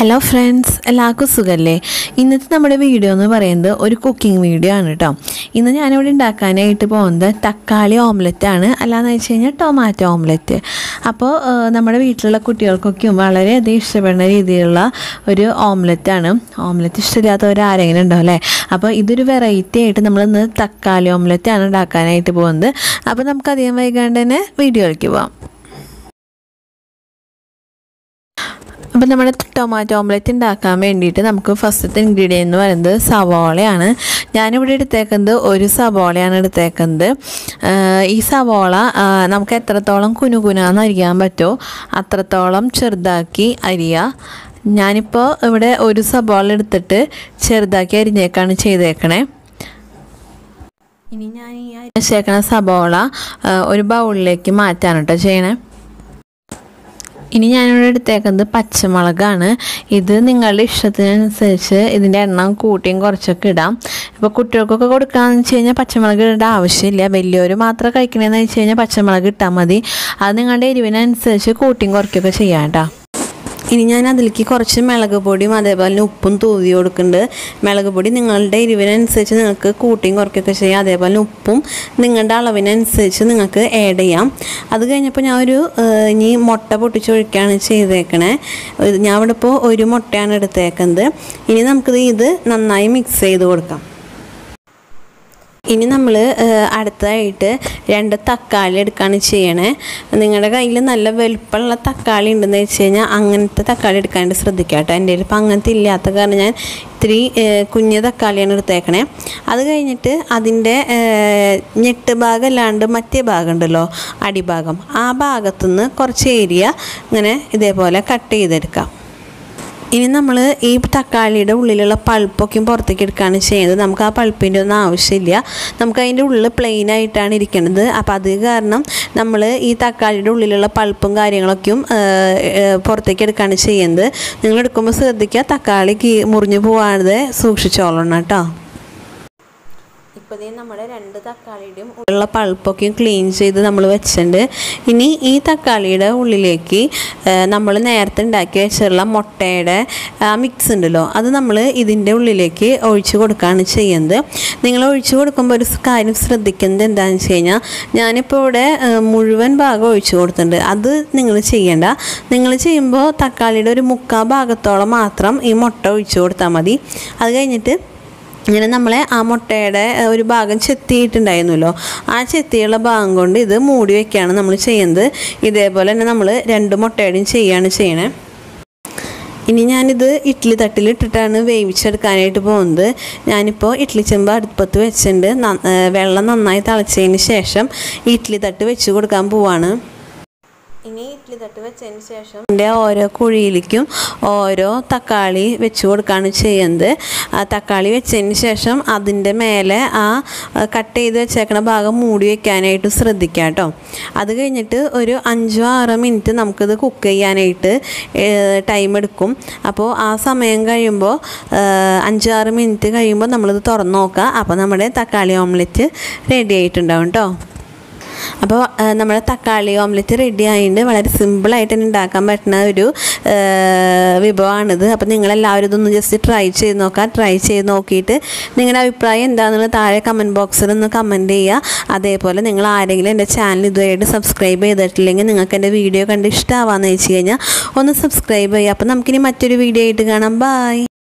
hello friends എല്ലാവർക്കും സുഖമല്ലേ ഇന്നത്തെ നമ്മുടെ വീഡിയോ എന്ന് പറയുന്നത് ഒരു കുക്കിംഗ് വീഡിയോ ആണ് കേട്ടോ ഇന്ന് ഞാനിവിടെ ഉണ്ടാക്കാനായിട്ട് പോകുന്നത് തക്കാളി ഓംലെറ്റ് ആണ് അല്ലാന്ന് വെച്ച് കഴിഞ്ഞാൽ ടൊമാറ്റോ ഓംലെറ്റ് അപ്പോൾ ആ, നമ്മുടെ വീട്ടിലുള്ള കുട്ടികൾക്കൊക്കെയും വളരെയധികം ഇഷ്ടപ്പെടുന്ന രീതിയിലുള്ള ഒരു ഓംലെറ്റ് ആണ് ഓംലെറ്റ് ഇഷ്ടമില്ലാത്തവർ ആരെങ്കിലും ഉണ്ടോ അല്ലേ അപ്പോൾ ഇതൊരു വെറൈറ്റി ആയിട്ട് നമ്മളിന്ന് തക്കാളി ഓംലെറ്റ് ആണ് ഉണ്ടാക്കാനായിട്ട് പോകുന്നത് അപ്പോൾ നമുക്ക് അധികം വൈകാണ്ട് തന്നെ വീഡിയോയിലേക്ക് പോവാം അപ്പം നമ്മുടെ ടൊമാറ്റോ ഓംലെറ്റ് ഉണ്ടാക്കാൻ വേണ്ടിയിട്ട് നമുക്ക് ഫസ്റ്റത്തെ ഇൻഗ്രീഡിയൻ്റ് എന്ന് പറയുന്നത് സവോളയാണ് ഞാനിവിടെ എടുത്തേക്കുന്നത് ഒരു സവോളയാണ് എടുത്തേക്കുന്നത് ആഹ് ഈ സവോള ആഹ് നമുക്ക് എത്രത്തോളം കുനുകുനാന്ന് അരിയാൻ പറ്റുമോ അത്രത്തോളം ചെറുതാക്കി അരിയുക ഞാനിപ്പോൾ ഇവിടെ ഒരു സവോള എടുത്തിട്ട് ചെറുതാക്കി അരിഞ്ഞേക്കാണ് ചെയ്തേക്കണേ ഇനി ഞാൻ ഈ അരിച്ചേക്കണ സവോള ആഹ് ഒരു ബൗളിലേക്ക് മാറ്റാണ് കേട്ടോ ചെയ്യണേ ഇനി ഞാനിവിടെ എടുത്തേക്കുന്നത് പച്ചമുളകാണ് ഇത് നിങ്ങളുടെ ഇഷ്ടത്തിനനുസരിച്ച് ഇതിൻ്റെ എണ്ണം കൂട്ടിയും കുറച്ചൊക്കെ ഇടാം ഇപ്പോൾ കുട്ടികൾക്കൊക്കെ കൊടുക്കാന്ന് വെച്ച് കഴിഞ്ഞാൽ പച്ചമുളക് ഇടേണ്ട ആവശ്യമില്ല വലിയവർ മാത്രം കഴിക്കണമെന്ന് വെച്ച് കഴിഞ്ഞാൽ പച്ചമുളക് ഇട്ടാൽ മതി അത് നിങ്ങളുടെ എരിവിനനുസരിച്ച് കൂട്ടിയും കുറയ്ക്കുകയൊക്കെ ചെയ്യാം കേട്ടോ ഇനി ഞാൻ അതിലേക്ക് കുറച്ച് മുളക് പൊടിയും അതേപോലെ തന്നെ ഉപ്പും തൂവി കൊടുക്കുന്നുണ്ട് മുളക് പൊടി നിങ്ങളുടെ എരിവിനനുസരിച്ച് നിങ്ങൾക്ക് കൂട്ടിയും കുറയ്ക്കുകയൊക്കെ ചെയ്യാം അതേപോലെ തന്നെ ഉപ്പും നിങ്ങളുടെ അളവിനനുസരിച്ച് നിങ്ങൾക്ക് ആഡ് ചെയ്യാം അത് കഴിഞ്ഞപ്പോൾ ഞാൻ ഒരു ഏഹ്, ഇനി മുട്ട പൊട്ടിച്ചൊഴിക്കുകയാണ് ചെയ്തേക്കണേ ഇത് ഞാൻ ഇവിടെ ഇപ്പോൾ ഒരു മുട്ടയാണ് എടുത്തേക്കുന്നത് ഇനി നമുക്കിത് ഇത് നന്നായി മിക്സ് ചെയ്ത് കൊടുക്കാം ഇനി നമ്മൾ അടുത്തതായിട്ട് രണ്ട് തക്കാളി എടുക്കുകയാണ് ചെയ്യണേ നിങ്ങളുടെ കയ്യിൽ നല്ല വലുപ്പമുള്ള തക്കാളി ഉണ്ടെന്ന് വെച്ച് കഴിഞ്ഞാൽ അങ്ങനത്തെ തക്കാളി എടുക്കാണ്ട് ശ്രദ്ധിക്കുക കേട്ടോ എൻ്റെ കയ്യിൽ ഇപ്പം അങ്ങനത്തെ ഇല്ലാത്ത കാരണം ഞാൻ ഇത്തിരി ഏഹ്, കുഞ്ഞ് തക്കാളിയാണ് എടുത്തേക്കണേ അത് കഴിഞ്ഞിട്ട് അതിൻ്റെ ഏഹ്, ഞെട്ട് ഭാഗം അല്ലാണ്ട് മറ്റേ ഭാഗം ഉണ്ടല്ലോ അടിഭാഗം ആ ഭാഗത്തുനിന്ന് കുറച്ച് ഏരിയ ഇങ്ങനെ ഇതേപോലെ കട്ട് ചെയ്തെടുക്കാം ഇനി നമ്മൾ ഈ തക്കാളിയുടെ ഉള്ളിലുള്ള പൾപ്പൊക്കെ പുറത്തേക്ക് എടുക്കുകയാണ് ചെയ്യുന്നത് നമുക്ക് ആ പൾപ്പിൻ്റെ ഒന്നും ആവശ്യമില്ല നമുക്ക് അതിൻ്റെ ഉള്ളിൽ പ്ലെയിൻ ആയിട്ടാണ് ഇരിക്കുന്നത് അപ്പോൾ അത് കാരണം നമ്മൾ ഈ തക്കാളിയുടെ ഉള്ളിലുള്ള പൾപ്പും കാര്യങ്ങളൊക്കെയും ആ, ആ, പുറത്തേക്ക് എടുക്കുകയാണ് ചെയ്യുന്നത് നിങ്ങൾ എടുക്കുമ്പോൾ ശ്രദ്ധിക്കുക തക്കാളി കീ മുറിഞ്ഞു പോവാതെ സൂക്ഷിച്ചോളണം കേട്ടോ ഇപ്പോൾ ദേ നമ്മുടെ രണ്ട് തക്കാളിയുടെയും ഉള്ള പൾപ്പൊക്കെയും ക്ലീൻ ചെയ്ത് നമ്മൾ വെച്ചിട്ടുണ്ട് ഇനി ഈ തക്കാളിയുടെ ഉള്ളിലേക്ക് നമ്മൾ നേരത്തെ ഉണ്ടാക്കി വെച്ചിട്ടുള്ള മുട്ടയുടെ മിക്സ് ഉണ്ടല്ലോ അത് നമ്മൾ ഇതിൻ്റെ ഉള്ളിലേക്ക് ഒഴിച്ചു കൊടുക്കുകയാണ് ചെയ്യുന്നത് നിങ്ങൾ ഒഴിച്ചു കൊടുക്കുമ്പോൾ ഒരു കാര്യം ശ്രദ്ധിക്കുന്നത് എന്താണെന്ന് വെച്ച് കഴിഞ്ഞാൽ ഞാനിപ്പോൾ ഇവിടെ ആ, മുഴുവൻ ഭാഗം ഒഴിച്ചു കൊടുത്തിട്ടുണ്ട് അത് നിങ്ങൾ ചെയ്യേണ്ട നിങ്ങൾ ചെയ്യുമ്പോൾ തക്കാളിയുടെ ഒരു മുക്കാൽ ഭാഗത്തോളം മാത്രം ഈ മുട്ട ഒഴിച്ചു കൊടുത്താൽ മതി അത് കഴിഞ്ഞിട്ട് ഇങ്ങനെ നമ്മളെ ആ മുട്ടയുടെ ഏഹ്, ഒരു ഭാഗം ചെത്തിയിട്ടുണ്ടായിരുന്നല്ലോ ആ ചെത്തിയുള്ള ഭാഗം കൊണ്ട് ഇത് മൂടി വെക്കുകയാണ് നമ്മൾ ചെയ്യുന്നത് ഇതേപോലെ തന്നെ നമ്മൾ രണ്ട് മുട്ടയുടെയും ചെയ്യുകയാണ് ചെയ്യണേ ഇനി ഞാനിത് ഇഡ്ഡലി തട്ടിൽ ഇട്ടിട്ടാണ് വേവിച്ചെടുക്കാനായിട്ട് പോകുന്നത് ഞാനിപ്പോൾ ഇഡ്ഡലി ചെമ്പ് അടുപ്പത്ത് വെച്ചിട്ടുണ്ട് ന- ഏഹ്, വെള്ളം നന്നായി തിളച്ചതിന് ശേഷം ഇഡ്ഡലി തട്ട് വെച്ച് കൊടുക്കാൻ പോവാണ് ഇനി ഇഡ്ഡലി തട്ട് വെച്ചതിന് ശേഷം ഇതിൻ്റെ ഓരോ കുഴിയിലേക്കും ഓരോ തക്കാളി വെച്ച് കൊടുക്കുകയാണ് ചെയ്യുന്നത് ആ തക്കാളി വെച്ചതിന് ശേഷം അതിൻ്റെ മേലെ ആ കട്ട് ചെയ്ത് വെച്ചേക്കണ ഭാഗം മൂടി വെക്കാനായിട്ട് ശ്രദ്ധിക്കുക കേട്ടോ അത് കഴിഞ്ഞിട്ട് ഒരു അഞ്ചോ ആറോ മിനിറ്റ് നമുക്കിത് കുക്ക് ചെയ്യാനായിട്ട് ടൈം എടുക്കും അപ്പോൾ ആ സമയം കഴിയുമ്പോൾ അഞ്ചോ ആറ് മിനിറ്റ് കഴിയുമ്പോൾ നമ്മളിത് തുറന്ന് നോക്കുക അപ്പോൾ നമ്മുടെ തക്കാളി ഓംലെറ്റ് റെഡി ആയിട്ടുണ്ടാവും കേട്ടോ അപ്പോൾ ആ, നമ്മുടെ തക്കാളി ഓംലെറ്റ് റെഡി ആയതുകൊണ്ട് വളരെ സിമ്പിളായിട്ട് തന്നെ ഉണ്ടാക്കാൻ പറ്റുന്ന ഒരു ആ, വിഭവമാണിത് അപ്പോൾ നിങ്ങളെല്ലാവരും ഇതൊന്ന് ജസ്റ്റ് ട്രൈ ചെയ്ത് നോക്കുക ട്രൈ ചെയ്ത് നോക്കിയിട്ട് നിങ്ങളുടെ അഭിപ്രായം എന്താണെന്നുള്ളത് താഴെ കമൻറ്റ് ബോക്സിൽ ഒന്ന് കമൻറ്റ് ചെയ്യുക അതേപോലെ നിങ്ങൾ ആരെങ്കിലും എൻ്റെ ചാനൽ ഇതുവരെയായിട്ട് സബ്സ്ക്രൈബ് ചെയ്തിട്ടില്ലെങ്കിൽ നിങ്ങൾക്ക് എൻ്റെ വീഡിയോ കണ്ട് ഇഷ്ടമാവാന്ന് വെച്ച് കഴിഞ്ഞാൽ ഒന്ന് സബ്സ്ക്രൈബ് ചെയ്യുക അപ്പോൾ നമുക്കിനി മറ്റൊരു വീഡിയോ ആയിട്ട് കാണാം ബൈ